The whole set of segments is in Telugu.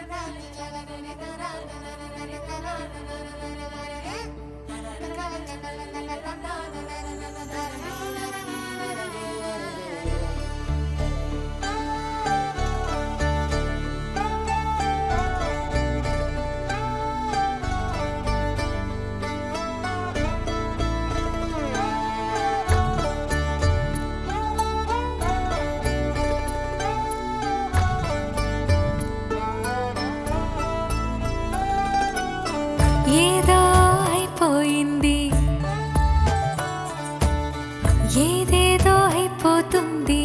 ఏదో అయిపోయింది ఏదేదో అయిపోతుంది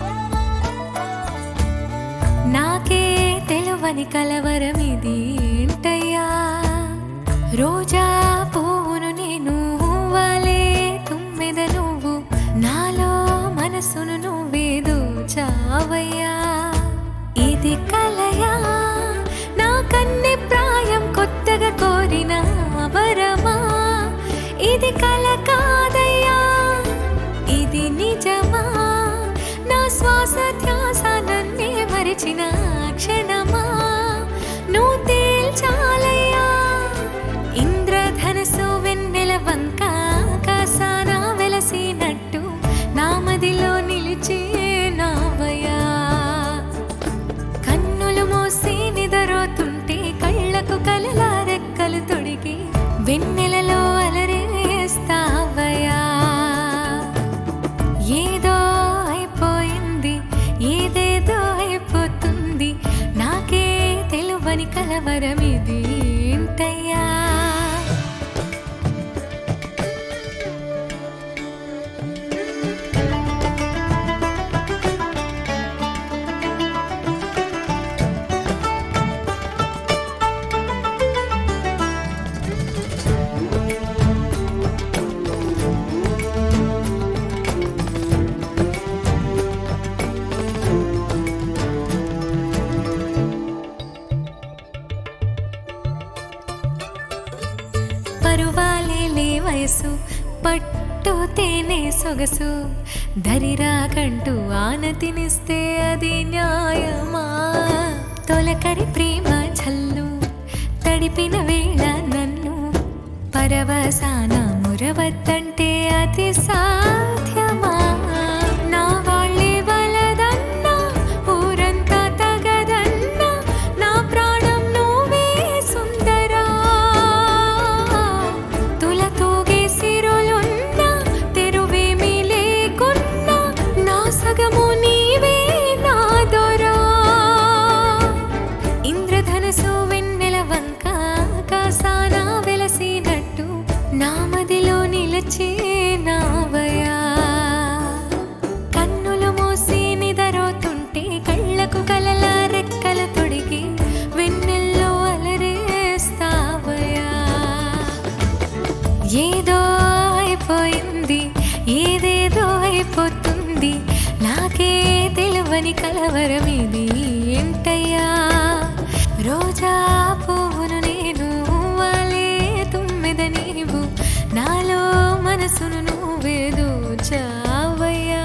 నాకే తెలువని కలవరం ఇది ఏంటయ్యా రోజా పువ్వును నేను వాలే తుమ్మెద నువ్వు నాలో మనసును నువ్వేదో చావయ్యా ఇది కలయా నా కన్నె ప్రాయం కొత్తగా కోరిన వరమా ఇది కల కాదయ్యా ఇది నిజమా నా శ్వాస ధ్యాస నన్నే మరిచిన క్షణమా నువ్వు తేల్చాలయ్యా ఇంద్రధనసు వెన్నెల వంక ఆకాశాన వెలసినట్టు నా మదిలో నిలిచే నావయా కన్నులు మూసి నిదరోతుంటే కళ్ళకు కలల రెక్కలు తొడిగి వెన్నెలలో అలరేస్తావయా ఏదో అయిపోయింది ఏదేదో అయిపోతుంది నాకే తెలువని కలవరం ఇది ఏంటయ్యా పరువాలేలే వయసు పట్టు తేనె సొగసు దరిరాకంటూ ఆనతినిస్తే అది న్యాయమా తొలకరి ప్రేమ జల్లు తడిపిన వేళ నన్ను పరవసాన మురవద్దంటే అది సాధ్యమా నా వాళ్ళే వలదన్నా ఊరంతా తగదన్నా నా ప్రాణం నువ్వే సుందరా తులతూగే సిరులున్నా తెరువేమీ లేకున్నా నా సగము నీవే నా దొరా ఇంద్రధనసు వెన్నెల వంక ఆకాశాన వెలసినట్టు నా మదిలో నిలచే నావయా కన్నులు మూసి నిదరోతుంటే కళ్ళకు కలల రెక్కల తొడిగి వెన్నెల్లో అలరేస్తావయా ఏదో అయిపోయింది ఏదేదో అయిపోతుంది నాకే తెలువని కలవరం ఇది ఏంటయ్యా రోజా పువ్వును నేను వాలే తుమ్మెద నీవు నాలో మనసును నువ్వేదో చావయ్యా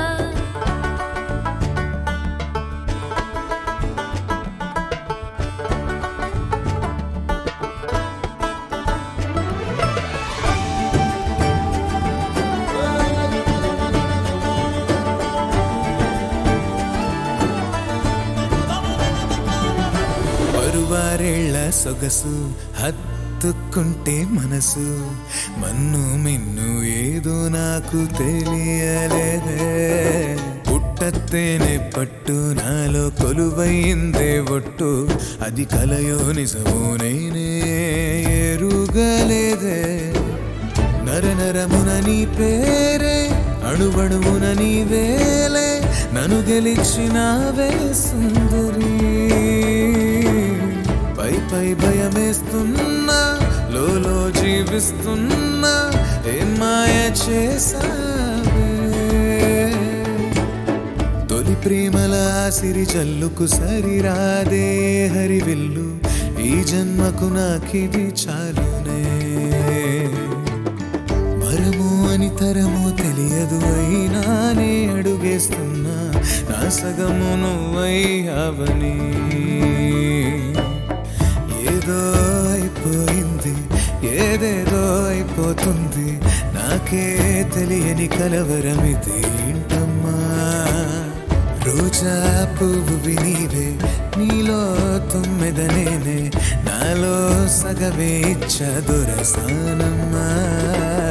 పరువారేళ్ల సొగసు హత్తుకుంటే మనసు మన్ను మిన్ను ఏదో నాకు తెలియలేదే పుట్టత్తేనే పట్టు నాలో కొలువైందే ఒట్టు అది కలయో నిజమో నేనే ఎరుగలేదే నరనరమున నీ పేరే అణువణువున నీ వేలే నన్ను గెలిచినావే సుందరి పై పై భయమేస్తున్నా లోలో జీవిస్తున్నా ఏం మాయ చేసావే తొలి ప్రేమల సిరి జల్లుకు సరిరాదే హరివిల్లు ఈ జన్మకు నాకిది చాలునే వరము అని తరము తెలియదు అయినానే అడుగేస్తున్నా నా సగము నువ్వై అవని అయిపోతుంది నాకే తెలియని కలవరమిది ఏంటమ్మా రోజా పువ్వు నీవే నీలో తొమ్మిదనేనే నాలో సగవే ఇచ్చ దొరసానమ్మా